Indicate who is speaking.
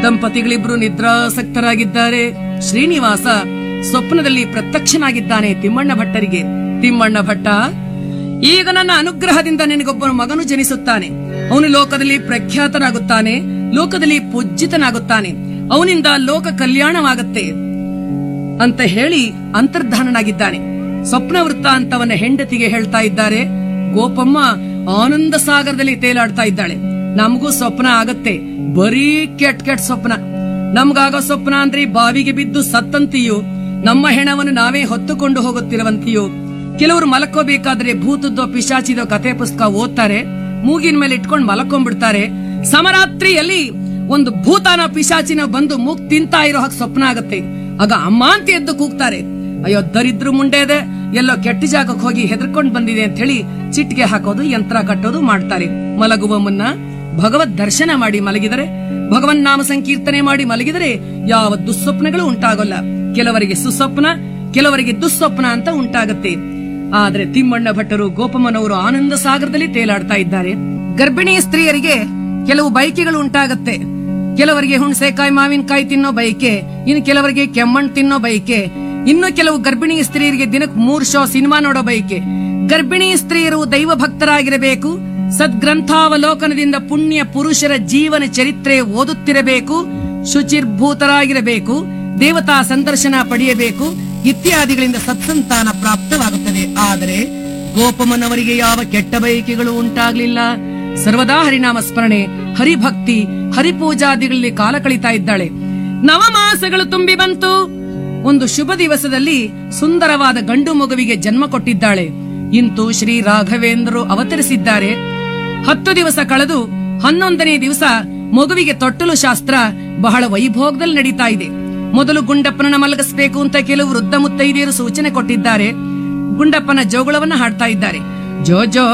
Speaker 1: ದಂಪತಿಗಳಿಬ್ರು ನಿದ್ರಾಸಕ್ತರಾಗಿದ್ದಾರೆ ಶ್ರೀನಿವಾಸ ಸ್ವಪ್ನದಲ್ಲಿ ಪ್ರತ್ಯಕ್ಷನಾಗಿದ್ದಾನೆ ತಿಮ್ಮಣ್ಣ ಭಟ್ಟರಿಗೆ ತಿಮ್ಮಣ್ಣ ಭಟ್ಟ ಈಗ ನನ್ನ ಅನುಗ್ರಹದಿಂದ ನಿನಗೊಬ್ಬ ಮಗನು ಜನಿಸುತ್ತಾನೆ ಅವನು ಲೋಕದಲ್ಲಿ ಪ್ರಖ್ಯಾತನಾಗುತ್ತಾನೆ ಲೋಕದಲ್ಲಿ ಪೂಜ್ಯಿತನಾಗುತ್ತಾನೆ ಅವನಿಂದ ಲೋಕ ಕಲ್ಯಾಣವಾಗುತ್ತೆ ಅಂತ ಹೇಳಿ ಅಂತರ್ಧಾನನಾಗಿದ್ದಾನೆ ಸ್ವಪ್ನ ವೃತ್ತಾಂತವನ್ನ ಹೆಂಡತಿಗೆ ಹೇಳ್ತಾ ಇದ್ದಾರೆ ಗೋಪಮ್ಮ ಆನಂದ ಸಾಗರದಲ್ಲಿ ತೇಲಾಡ್ತಾ ಇದ್ದಾಳೆ ನಮಗೂ ಸ್ವಪ್ನ ಆಗತ್ತೆ ಬರೀ ಕೆಟ್ ಕೆಟ್ ಸ್ವಪ್ನ ನಮ್ಗಾಗೋ ಸ್ವಪ್ನ ಅಂದ್ರೆ ಬಾವಿಗೆ ಬಿದ್ದು ಸತ್ತಂತಿಯೋ ನಮ್ಮ ಹೆಣವನ್ನು ನಾವೇ ಹೊತ್ತುಕೊಂಡು ಹೋಗುತ್ತಿರುವಂತೆಯೋ ಕೆಲವರು ಮಲಕೋಬೇಕಾದ್ರೆ ಭೂತದ್ದೋ ಪಿಶಾಚಿದೋ ಕತೆ ಪುಸ್ತಕ ಓದ್ತಾರೆ ಮೂಗಿನ ಮೇಲೆ ಇಟ್ಕೊಂಡು ಮಲಕೊಂಡ್ಬಿಡ್ತಾರೆ ಸಮರಾತ್ರಿಯಲ್ಲಿ ಒಂದು ಭೂತಾನ ಪಿಶಾಚಿನ ಬಂದು ಮೂಗ್ ತಿಂತಾ ಇರೋ ಹಾಗೆ ಸ್ವಪ್ನ ಆಗತ್ತೆ ಆಗ ಅಮ್ಮ ಅಂತ ಎದ್ದು ಕೂಗ್ತಾರೆ ಅಯ್ಯೋ ದರಿದ್ರು ಮುಂಡೆ ಇದೆ ಎಲ್ಲೋ ಕೆಟ್ಟ ಜಾಗಕ್ಕೆ ಹೋಗಿ ಹೆದರ್ಕೊಂಡ್ ಬಂದಿದೆ ಅಂತ ಹೇಳಿ ಚಿಟ್ಟಿಗೆ ಹಾಕೋದು ಯಂತ್ರ ಕಟ್ಟೋದು ಮಾಡ್ತಾರೆ ಮಲಗುವ ಮುನ್ನ ಭಗವದ್ ದರ್ಶನ ಮಾಡಿ ಮಲಗಿದರೆ ಭಗವನ್ ನಾಮ ಸಂಕೀರ್ತನೆ ಮಾಡಿ ಮಲಗಿದರೆ ಯಾವ ದುಸ್ವಪ್ನಗಳು ಉಂಟಾಗೋಲ್ಲ ಕೆಲವರಿಗೆ ಸುಸ್ವಪ್ನ ಕೆಲವರಿಗೆ ದುಸ್ವಪ್ನ ಅಂತ ಉಂಟಾಗತ್ತೆ ಆದ್ರೆ ತಿಮ್ಮಣ್ಣ ಭಟ್ಟರು ಗೋಪಮ್ಮನವರು ಆನಂದ ಸಾಗರದಲ್ಲಿ ತೇಲಾಡ್ತಾ ಇದ್ದಾರೆ ಗರ್ಭಿಣಿ ಸ್ತ್ರೀಯರಿಗೆ ಕೆಲವು ಬಯಕೆಗಳು ಉಂಟಾಗತ್ತೆ ಕೆಲವರಿಗೆ ಹುಣಸೆಕಾಯಿ ಮಾವಿನಕಾಯಿ ತಿನ್ನೋ ಬಯಕೆ ಇನ್ನು ಕೆಲವರಿಗೆ ಕೆಮ್ಮಣ್ಣು ತಿನ್ನೋ ಬಯಕೆ ಇನ್ನು ಕೆಲವು ಗರ್ಭಿಣಿ ಸ್ತ್ರೀಯರಿಗೆ ದಿನಕ್ಕೆ ಮೂರ್ ಶೋ ಸಿನಿಮಾ ನೋಡೋ ಬಯಕೆ ಗರ್ಭಿಣಿ ಸ್ತ್ರೀಯರು ದೈವ ಭಕ್ತರಾಗಿರಬೇಕು ಸದ್ಗ್ರಂಥಾವಲೋಕನದಿಂದ ಪುಣ್ಯ ಪುರುಷರ ಜೀವನ ಚರಿತ್ರೆ ಓದುತ್ತಿರಬೇಕು ಶುಚಿರ್ಭೂತರಾಗಿರಬೇಕು ದೇವತಾ ಸಂದರ್ಶನ ಪಡೆಯಬೇಕು ಇತ್ಯಾದಿಗಳಿಂದ ಸತ್ಸಂತಾನ ಪ್ರಾಪ್ತವಾಗುತ್ತದೆ ಆದರೆ ಗೋಪಮ್ಮನವರಿಗೆ ಯಾವ ಕೆಟ್ಟ ಬಯಕೆಗಳು ಉಂಟಾಗ್ಲಿಲ್ಲ ಸರ್ವದಾ ಹರಿನಾಮ ಸ್ಮರಣೆ ಹರಿಭಕ್ತಿ ಹರಿಪೂಜಾದಿಗಳಲ್ಲಿ ಕಾಲ ಕಳೀತಾ ಇದ್ದಾಳೆ ನವಮಾಸಗಳು ತುಂಬಿ ಬಂತು ಒಂದು ಶುಭ ದಿವಸದಲ್ಲಿ ಸುಂದರವಾದ ಗಂಡು ಮಗುವಿಗೆ ಜನ್ಮ ಕೊಟ್ಟಿದ್ದಾಳೆ ಇಂತು ಶ್ರೀ ರಾಘವೇಂದ್ರರು ಅವತರಿಸಿದ್ದಾರೆ ಹತ್ತು ದಿವಸ ಕಳೆದು ಹನ್ನೊಂದನೇ ದಿವಸ ಮಗುವಿಗೆ ತೊಟ್ಟಲು ಶಾಸ್ತ್ರ ಬಹಳ ವೈಭೋಗದಲ್ಲಿ ನಡೀತಾ ಇದೆ ಮೊದಲು ಗುಂಡಪ್ಪನನ್ನ ಮಲಗಿಸಬೇಕು ಅಂತ ಕೆಲವು ವೃದ್ಧ ಮುತ್ತೈದೆಯರು ಸೂಚನೆ ಕೊಟ್ಟಿದ್ದಾರೆ ಗುಂಡಪ್ಪನ ಜೋಗುಳವನ್ನ ಹಾಡ್ತಾ ಇದ್ದಾರೆ ಜೋ ಜೋ